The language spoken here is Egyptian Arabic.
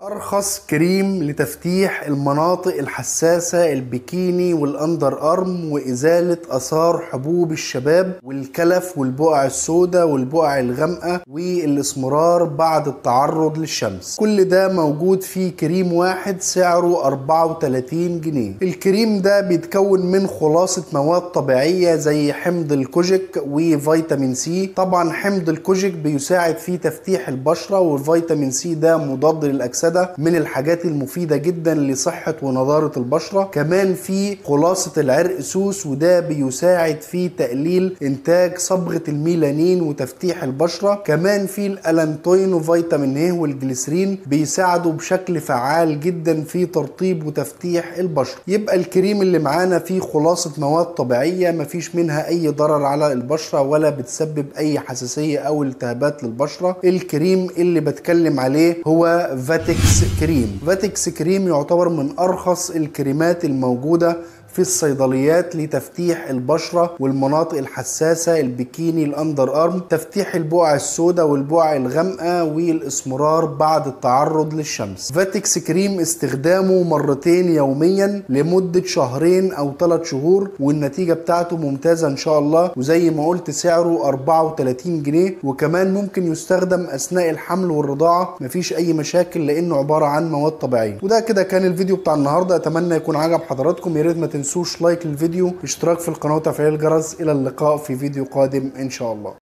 ارخص كريم لتفتيح المناطق الحساسه البكيني والاندر ارم وازاله اثار حبوب الشباب والكلف والبقع السوداء والبقع الغامقه والاسمرار بعد التعرض للشمس كل ده موجود في كريم واحد سعره 34 جنيه الكريم ده بيتكون من خلاصه مواد طبيعيه زي حمض الكوجيك وفيتامين سي طبعا حمض الكوجيك بيساعد في تفتيح البشره والفيتامين سي ده مضاد للاكسده من الحاجات المفيده جدا لصحه ونضاره البشره كمان في خلاصه العرق سوس وده بيساعد في تقليل انتاج صبغه الميلانين وتفتيح البشره كمان في الالانتوين وفيتامين ه والجليسرين بيساعدوا بشكل فعال جدا في ترطيب وتفتيح البشره يبقى الكريم اللي معانا فيه خلاصه مواد طبيعيه مفيش منها اي ضرر على البشره ولا بتسبب اي حساسيه او التهابات للبشره الكريم اللي بتكلم عليه هو فاتكس كريم فاتكس كريم يعتبر من ارخص الكريمات الموجوده في الصيدليات لتفتيح البشرة والمناطق الحساسة البكيني الأندر أرم تفتيح البقع السوداء والبقع الغامقة والإسمرار بعد التعرض للشمس فاتكس كريم استخدامه مرتين يوميا لمدة شهرين أو ثلاث شهور والنتيجة بتاعته ممتازة إن شاء الله وزي ما قلت سعره 34 جنيه وكمان ممكن يستخدم أثناء الحمل والرضاعة مفيش أي مشاكل لأنه عبارة عن مواد طبيعية وده كده كان الفيديو بتاع النهاردة أتمنى يكون عجب حضراتكم يا ريت ما تنسوش لايك للفيديو اشتراك في القناة وتفعيل الجرس الى اللقاء في فيديو قادم ان شاء الله